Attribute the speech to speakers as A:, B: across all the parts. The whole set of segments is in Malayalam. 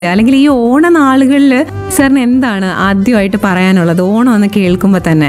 A: അല്ലെങ്കിൽ ഈ ഓണനാളുകളിൽ സാറിന് എന്താണ് ആദ്യമായിട്ട് പറയാനുള്ളത് ഓണം എന്ന് കേൾക്കുമ്പോൾ തന്നെ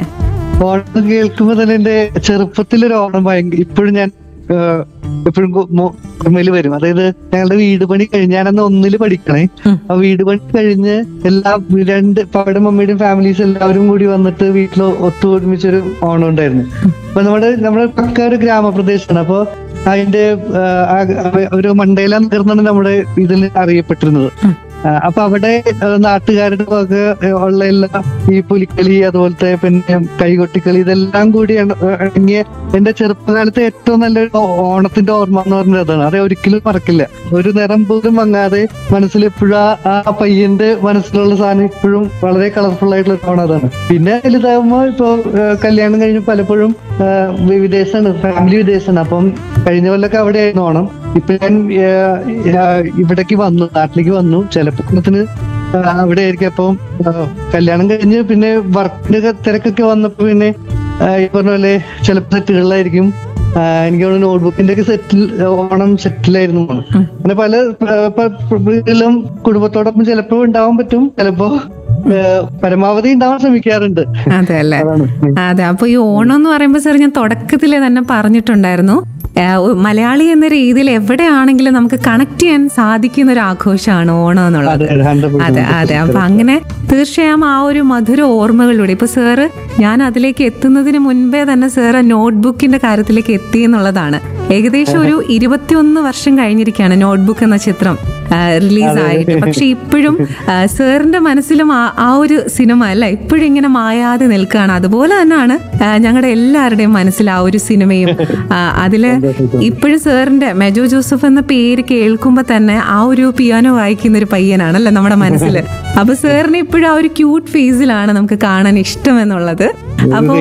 B: ഓണം കേൾക്കുമ്പോ തന്നെ എന്റെ ചെറുപ്പത്തിലൊരു ഓണം ഭയങ്കര ഇപ്പോഴും ഞാൻ എപ്പോഴും ഓർമ്മയിൽ വരും അതായത് ഞങ്ങളുടെ വീട് പണി കഴിഞ്ഞ് ഞാനന്ന് ഒന്നില് പഠിക്കണേ
A: ഉം.
B: ആ വീട് പണി കഴിഞ്ഞ് എല്ലാ രണ്ട് പപ്പയുടെ മമ്മിയുടെയും ഫാമിലീസ് എല്ലാവരും കൂടി വന്നിട്ട് വീട്ടിൽ ഒത്തുകൂടുമിച്ചൊരു ഓണം ഉണ്ടായിരുന്നു അപ്പൊ നമ്മുടെ നമ്മുടെ പക്ക ഒരു ഗ്രാമപ്രദേശമാണ് അപ്പൊ അതിന്റെ ആ, ആ, ഒരു മണ്ടേല നഗർന്നാണ് നമ്മുടെ ഇതിൽ അറിയപ്പെട്ടിരുന്നത്
A: ഉം.
B: ആ, അപ്പൊ അവിടെ ആ, നാട്ടുകാരുടെ വക ഉള്ള എല്ലാ ഈ പുലിക്കളി അതുപോലത്തെ പിന്നെ കൈകൊട്ടിക്കളി ഇതെല്ലാം കൂടി അണ- അടങ്ങിയ എന്റെ ചെറുപ്പകാലത്തെ ഏറ്റവും നല്ലൊരു ഓ- ഓണത്തിന്റെ ഓർമ്മ എന്ന് പറഞ്ഞത് അതാണ് അത് ഒരിക്കലും മറക്കില്ല ഒരു നിറം പോലും മങ്ങാതെ മനസ്സിൽ എപ്പോഴും ആ- ആ പയ്യന്റെ മനസ്സിലുള്ള സാധനം ഇപ്പോഴും വളരെ കളർഫുൾ ആയിട്ടുള്ള ഒരു ഓണം അതാണ് പിന്നെ വലുതാകുമ്പോ ഇപ്പൊ ആ, കല്യാണം കഴിഞ്ഞ് പലപ്പോഴും ആ, വി- വിദേശമാണ് ഫാമിലി വിദേശമാണ് അപ്പം കഴിഞ്ഞ കൊല്ലൊക്കെ അവിടെയായിരുന്നു ഓണം ഇപ്പൊ ഞാൻ ആ, ആ, ഇവിടേക്ക് വന്നു നാട്ടിലേക്ക് വന്നു ചിലപ്പോ ഓണത്തിന് ആ, അവിടെ ആയിരിക്കും അപ്പം ആ, കല്യാണം കഴിഞ്ഞ് പിന്നെ വർക്കിന്റെ തിരക്കൊക്കെ വന്നപ്പോ പിന്നെ ആ, ഈ പറഞ്ഞ പോലെ ചിലപ്പോ സെറ്റുകളിലായിരിക്കും ആ, എനിക്ക് തോന്നുന്നു നോട്ട്ബുക്കിന്റെ ഒക്കെ സെറ്റിൽ ഓണം സെറ്റിലായിരുന്നു ഓണം
A: ഉം.
B: അങ്ങനെ പല ആ, പ- പ- വീട്ടിലും കുടുംബത്തോടൊപ്പം ചിലപ്പോ ഉണ്ടാവാൻ പറ്റും ചിലപ്പോ ആ, പരമാവധി ഉണ്ടാവാൻ ശ്രമിക്കാറുണ്ട്
A: അതെ അല്ലേ
B: അതാണ്
A: അതെ അപ്പൊ ഈ ഓണം എന്ന് പറയുമ്പോൾ സാർ ഞാൻ തുടക്കത്തിലെ തന്നെ പറഞ്ഞിട്ടുണ്ടായിരുന്നു ആ, ഒ- മലയാളി എന്ന രീതിയിൽ എവിടെയാണെങ്കിലും നമുക്ക് കണക്ട് ചെയ്യാൻ സാധിക്കുന്ന ഒരു ആഘോഷമാണ് ഓണം എന്നുള്ളത്
B: അതെ ഹൺഡ്രഡ്
A: അതെ അതെ അപ്പൊ അങ്ങനെ തീർച്ചയായും ആ ഒരു മധുര ഓർമ്മകളിലൂടെ ഇപ്പൊ സാറ് ഞാൻ അതിലേക്ക് എത്തുന്നതിന് മുൻപേ തന്നെ സാറ് നോട്ട്ബുക്കിന്റെ കാര്യത്തിലേക്ക് എത്തി എന്നുള്ളതാണ് ഏകദേശം ഒരു ഇരുപത്തിയൊന്ന് വർഷം കഴിഞ്ഞിരിക്കുകയാണ് നോട്ട്ബുക്ക് എന്ന ചിത്രം റിലീസ് ആയിട്ട് പക്ഷെ ഇപ്പോഴും ആ, സാറിന്റെ മനസ്സിലും ആ ആ ഒരു സിനിമ അല്ല ഇപ്പോഴും ഇങ്ങനെ മായാതെ നിൽക്കുകയാണ് അതുപോലെ തന്നെയാണ് ആ, ഞങ്ങളുടെ എല്ലാവരുടെയും മനസ്സിൽ ആ ഒരു സിനിമയും ആ, അതില് ഇപ്പോഴും സാറിന്റെ മെജോ ജോസഫ് എന്ന പേര് കേൾക്കുമ്പോ തന്നെ ആ ഒരു പിയാനോ വായിക്കുന്ന ഒരു പയ്യനാണല്ലേ നമ്മുടെ മനസ്സിൽ അപ്പൊ സാറിന് ഇപ്പോഴും ആ ഒരു ക്യൂട്ട് ഫേസിലാണ് നമുക്ക് കാണാൻ ഇഷ്ടം എന്നുള്ളത് അപ്പൊ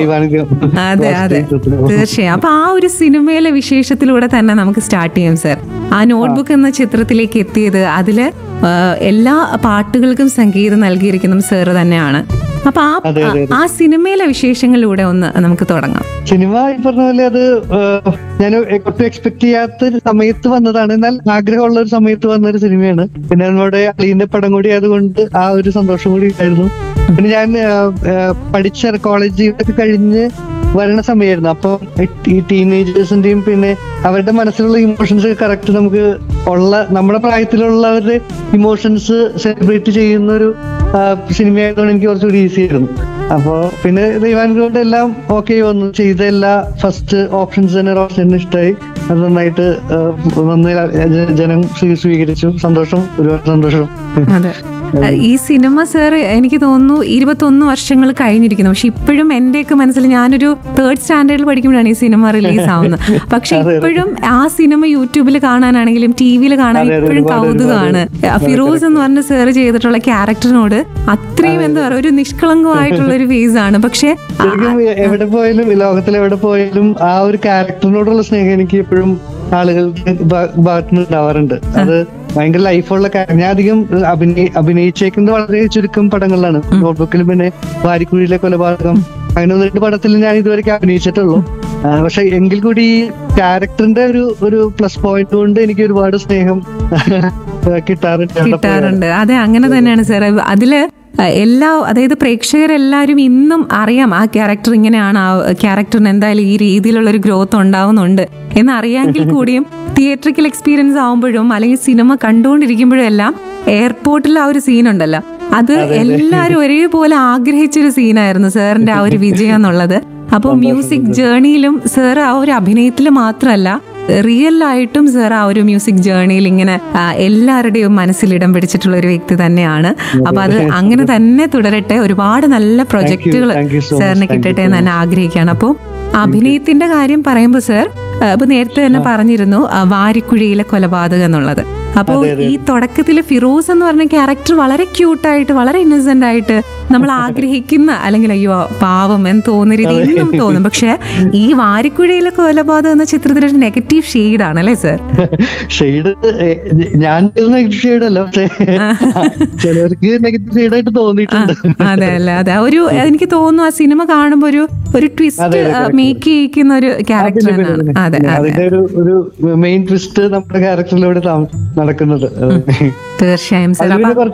A: അതെ അതെ തീർച്ചയായും അപ്പൊ ആ ഒരു സിനിമയിലെ വിശേഷത്തിലൂടെ തന്നെ നമുക്ക് സ്റ്റാർട്ട് ചെയ്യാം സർ ആ നോട്ട്ബുക്ക് എന്ന ചിത്രത്തിലേക്ക് എത്തിയത് അതില് ആ, എല്ലാ പാട്ടുകൾക്കും സംഗീതം നൽകിയിരിക്കുന്നതും സാർ തന്നെയാണ് അപ്പൊ ആ
B: അതെ, അതെ,
A: ആ സിനിമയിലെ വിശേഷങ്ങളിലൂടെ ഒന്ന് നമുക്ക് തുടങ്ങാം
B: സിനിമ ഈ പറഞ്ഞ പോലെ അത് ഏഹ്, ഞാൻ ഒട്ടും എക്സ്പെക്ട് ചെയ്യാത്ത ഒരു സമയത്ത് വന്നതാണ് എന്നാൽ ആഗ്രഹമുള്ള ഒരു സമയത്ത് വന്ന ഒരു സിനിമയാണ് പിന്നെ നമ്മുടെ അളീന്റെ പടം കൂടി ആയതുകൊണ്ട് ആ ഒരു സന്തോഷം കൂടി ഉണ്ടായിരുന്നു പിന്നെ ഞാൻ ഏഹ്, ഏഹ്, പഠിച്ച കോളേജ് ജീവിതമൊക്കെ കഴിഞ്ഞ് വരണ സമയമായിരുന്നു അപ്പൊ ഈ ടീനേജേഴ്സിന്റെയും പിന്നെ അവരുടെ മനസ്സിലുള്ള ഇമോഷൻസ് കറക്റ്റ് നമുക്ക് ഉള്ള നമ്മുടെ പ്രായത്തിലുള്ളവരുടെ ഇമോഷൻസ് സെലിബ്രേറ്റ് ചെയ്യുന്ന ഒരു സിനിമയായതുകൊണ്ട് എനിക്ക് കുറച്ചുകൂടി ഈസി ആയിരുന്നു അപ്പോ പിന്നെ ദൈവാനുഗ്രഹം എല്ലാം ഓക്കെ വന്നു ചെയ്ത എല്ലാ ഫസ്റ്റ് ഓപ്ഷൻസ് തന്നെ റോഷന് ഇഷ്ടമായി അത് നന്നായിട്ട് ആ, വന്ന് ജ- ജനം സ്വീ- സ്വീകരിച്ചു സന്തോഷം ഒരുപാട് സന്തോഷം
A: അതെ ഈ സിനിമ സാർ എനിക്ക് തോന്നുന്നു ഇരുപത്തൊന്ന് വർഷങ്ങൾ കഴിഞ്ഞിരിക്കുന്നു പക്ഷെ ഇപ്പോഴും എന്റെയൊക്കെ മനസ്സിൽ ഞാനൊരു തേർഡ് സ്റ്റാൻഡേർഡിൽ പഠിക്കുമ്പോഴാണ് ഈ സിനിമ റിലീസ് ആവുന്നത് പക്ഷെ
B: അതെ, അതെ.
A: ഇപ്പോഴും ആ സിനിമ യൂട്യൂബിൽ കാണാനാണെങ്കിലും ടി വിയിൽ കാണാൻ
B: അതെ, അതെ,
A: ഇപ്പോഴും
B: ഒരുപാട്,
A: കൗതുകമാണ് ഫിറോസ് എന്ന് പറഞ്ഞ സാർ ചെയ്തിട്ടുള്ള ക്യാരക്ടറിനോട് അത്രയും എന്താ പറയുക ഒരു നിഷ്കളങ്കമായിട്ടുള്ള ഒരു ഫേസ് ആണ് പക്ഷെ
B: ശരിക്കും എവിടെ പോയാലും ഈ ലോകത്തിൽ എവിടെ പോയാലും ആ ഒരു ക്യാരക്ടറിനോടുള്ള സ്നേഹം എനിക്ക് എപ്പോഴും ആളുകൾക്ക് ഭാ- ഭാഗത്തുനിന്ന് ഉണ്ടാവാറുണ്ട് അത് ഭയങ്കര ലൈഫുള്ള കാര്യം ഞാൻ അധികം അഭിനയി അഭിനയിച്ചേക്കുന്നത് വളരെ ചുരുക്കം പടങ്ങളിലാണ് നോട്ട്ബുക്കിൽ പിന്നെ വാരിക്കുഴിയിലെ കൊലപാതകം അങ്ങനെ ഒന്ന് രണ്ട് പടത്തിൽ ഞാൻ ഇതുവരെ അഭിനയിച്ചിട്ടുള്ളൂ ആ, പക്ഷെ എങ്കിൽ കൂടി ഈ ക്യാരക്ടറിന്റെ ഒരു ഒരു പ്ലസ് പോയിന്റ് കൊണ്ട് എനിക്ക് ഒരുപാട് സ്നേഹം കിട്ടാറുണ്ട് അവിടെ പോയാൽ.
A: കിട്ടാറുണ്ട് അതെ അങ്ങനെ തന്നെയാണ് സാർ അതില് അഹ് എല്ലാ അതായത് പ്രേക്ഷകരെല്ലാവരും ഇന്നും അറിയാം ആ ക്യാരക്ടർ ഇങ്ങനെയാണ് ആ ക്യാരക്ടറിന് എന്തായാലും ഈ രീതിയിലുള്ള ഒരു ഗ്രോത്ത് ഉണ്ടാവുന്നുണ്ട് എന്നറിയാമെങ്കിൽ കൂടിയും തിയേറ്ററിക്കൽ എക്സ്പീരിയൻസ് ആവുമ്പോഴും അല്ലെങ്കിൽ സിനിമ കണ്ടുകൊണ്ടിരിക്കുമ്പോഴും എല്ലാം എയർപോർട്ടിൽ ആ ഒരു സീൻ ഉണ്ടല്ലോ അത് എല്ലാവരും ഒരേപോലെ ആഗ്രഹിച്ചൊരു സീനായിരുന്നു സാറിന്റെ ആ ഒരു വിജയം എന്നുള്ളത് അപ്പോൾ മ്യൂസിക് ജേർണിയിലും സാർ ആ ഒരു അഭിനയത്തിൽ മാത്രമല്ല റിയൽ ആയിട്ടും സാർ ആ ഒരു മ്യൂസിക് ജേർണിയിൽ ഇങ്ങനെ ആ, എല്ലാവരുടെയും മനസ്സിൽ ഇടം പിടിച്ചിട്ടുള്ള ഒരു വ്യക്തി തന്നെയാണ് അപ്പൊ അത് അങ്ങനെ തന്നെ തുടരട്ടെ ഒരുപാട് നല്ല പ്രൊജക്ടുകൾ
B: Thank you so much.
A: സാറിന്
B: Thank you
A: കിട്ടട്ടെ
B: so
A: എന്ന് തന്നെ ആഗ്രഹിക്കുകയാണ് അപ്പോൾ അഭിനയത്തിന്റെ കാര്യം പറയുമ്പോൾ സാർ ഇപ്പൊ നേരത്തെ തന്നെ പറഞ്ഞിരുന്നു ആ, വാരിക്കുഴിയിലെ കൊലപാതകം എന്നുള്ളത് അപ്പോൾ
B: അതെ, അതെ.
A: ഈ തുടക്കത്തിൽ ഫിറോസ് എന്ന് പറഞ്ഞ ക്യാരക്ടർ വളരെ ക്യൂട്ടായിട്ട് വളരെ ഇന്നസെന്റ് ആയിട്ട് നമ്മൾ ആഗ്രഹിക്കുന്ന അല്ലെങ്കിൽ അയ്യോ പാവം എന്ന് തോന്നുന്ന രീതി ഇന്നും തോന്നും പക്ഷെ ഈ വാരിക്കുഴയിലെ കൊലപാതകം എന്ന ചിത്രത്തിൽ ഒരു നെഗറ്റീവ് ഷെയ്ഡാണ് അല്ലേ സർ
B: ഷെയ്ഡ് ഞാൻ നെഗറ്റീവ് ഷെയ്ഡ് അല്ല പക്ഷെ ചിലർക്ക് നെഗറ്റീവ് ഷെയ്ഡായിട്ട് തോന്നിയിട്ടുണ്ട്
A: അതെ അല്ലേ അതെ ഒരു എനിക്ക് തോന്നുന്നു ആ സിനിമ കാണുമ്പോൾ ഒരു ഒരു ട്വിസ്റ്റ്
B: അതെ, അതെ, correct.
A: മേക്ക് ചെയ്യിക്കുന്ന ഒരു ക്യാരക്ടറാണ് അതെ അതെ
B: അതിന്റെ ഒരു ഒരു മെയിൻ ട്വിസ്റ്റ് നമ്മുടെ ക്യാരക്ടറിലൂടെ നടക്കുന്നത്
A: തീർച്ചയായും സർ
B: അതിൽ
A: അപ്പൊ
B: പിന്നെ